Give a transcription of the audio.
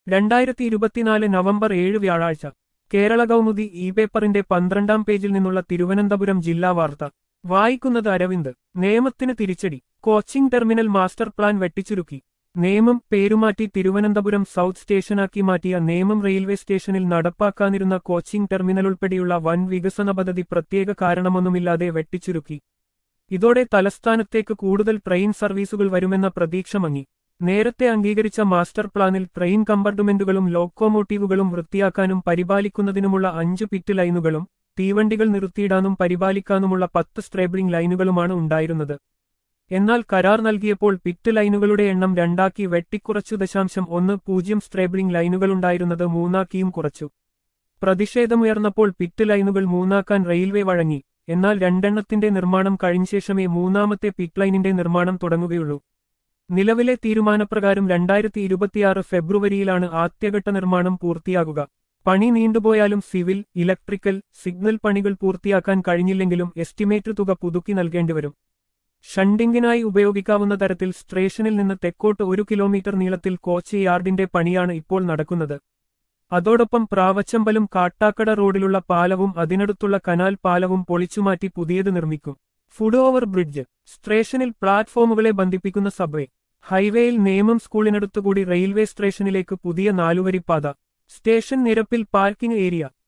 രണ്ടായിരത്തി ഇരുപത്തിനാല് നവംബർ ഏഴ് വ്യാഴാഴ്ച കേരള കൗമുദി ഇ പേപ്പറിന്റെ പന്ത്രണ്ടാം പേജിൽ നിന്നുള്ള തിരുവനന്തപുരം ജില്ലാ വാർത്ത വായിക്കുന്നത് അരവിന്ദ് നിയമത്തിന് തിരിച്ചടി കോച്ചിംഗ് ടെർമിനൽ മാസ്റ്റർ പ്ലാൻ വെട്ടിച്ചുരുക്കി നേമം പേരുമാറ്റി തിരുവനന്തപുരം സൗത്ത് സ്റ്റേഷനാക്കി മാറ്റിയ നേമം റെയിൽവേ സ്റ്റേഷനിൽ നടപ്പാക്കാനിരുന്ന കോച്ചിംഗ് ടെർമിനൽ ഉൾപ്പെടെയുള്ള വൻ വികസന പദ്ധതി പ്രത്യേക കാരണമൊന്നുമില്ലാതെ വെട്ടിച്ചുരുക്കി ഇതോടെ തലസ്ഥാനത്തേക്ക് കൂടുതൽ ട്രെയിൻ സർവീസുകൾ വരുമെന്ന പ്രതീക്ഷ മങ്ങി നേരത്തെ അംഗീകരിച്ച മാസ്റ്റർ പ്ലാനിൽ ട്രെയിൻ കമ്പാർട്ട്മെന്റുകളും ലോക്കോമോട്ടീവുകളും വൃത്തിയാക്കാനും പരിപാലിക്കുന്നതിനുമുള്ള അഞ്ച് പിറ്റ് ലൈനുകളും തീവണ്ടികൾ നിർത്തിയിടാനും പരിപാലിക്കാനുമുള്ള പത്ത് സ്ട്രേബിളിംഗ് ലൈനുകളുമാണ് ഉണ്ടായിരുന്നത് എന്നാൽ കരാർ നൽകിയപ്പോൾ പിറ്റ് ലൈനുകളുടെ എണ്ണം രണ്ടാക്കി വെട്ടിക്കുറച്ചു ദശാംശം ഒന്ന് പൂജ്യം സ്ട്രേബിളിംഗ് ലൈനുകളുണ്ടായിരുന്നത് മൂന്നാക്കിയും കുറച്ചു പ്രതിഷേധമുയർന്നപ്പോൾ പിറ്റ് ലൈനുകൾ മൂന്നാക്കാൻ റെയിൽവേ വഴങ്ങി എന്നാൽ രണ്ടെണ്ണത്തിന്റെ നിർമ്മാണം കഴിഞ്ഞ ശേഷമേ മൂന്നാമത്തെ പിറ്റ് ലൈനിന്റെ നിർമ്മാണം തുടങ്ങുകയുള്ളൂ നിലവിലെ തീരുമാനപ്രകാരം രണ്ടായിരത്തി ഇരുപത്തിയാറ് ഫെബ്രുവരിയിലാണ് ആദ്യഘട്ട നിർമ്മാണം പൂർത്തിയാകുക പണി നീണ്ടുപോയാലും സിവിൽ ഇലക്ട്രിക്കൽ സിഗ്നൽ പണികൾ പൂർത്തിയാക്കാൻ കഴിഞ്ഞില്ലെങ്കിലും എസ്റ്റിമേറ്റ് തുക പുതുക്കി നൽകേണ്ടിവരും ഷണ്ടിങ്ങിനായി ഉപയോഗിക്കാവുന്ന തരത്തിൽ സ്റ്റേഷനിൽ നിന്ന് തെക്കോട്ട് ഒരു കിലോമീറ്റർ നീളത്തിൽ കോച്ച് യാർഡിന്റെ പണിയാണ് ഇപ്പോൾ നടക്കുന്നത് അതോടൊപ്പം പ്രാവച്ചമ്പലും കാട്ടാക്കട റോഡിലുള്ള പാലവും അതിനടുത്തുള്ള കനാൽ പാലവും പൊളിച്ചുമാറ്റി പുതിയത് നിർമ്മിക്കും ഫുഡ് ഓവർ ബ്രിഡ്ജ് സ്റ്റേഷനിൽ പ്ലാറ്റ്ഫോമുകളെ ബന്ധിപ്പിക്കുന്ന സബ്വേ ഹൈവേയിൽ നേമം സ്കൂളിനടുത്തുകൂടി റെയിൽവേ സ്റ്റേഷനിലേക്ക് പുതിയ നാലുവരിപ്പാത സ്റ്റേഷൻ നിരപ്പിൽ പാർക്കിംഗ് ഏരിയ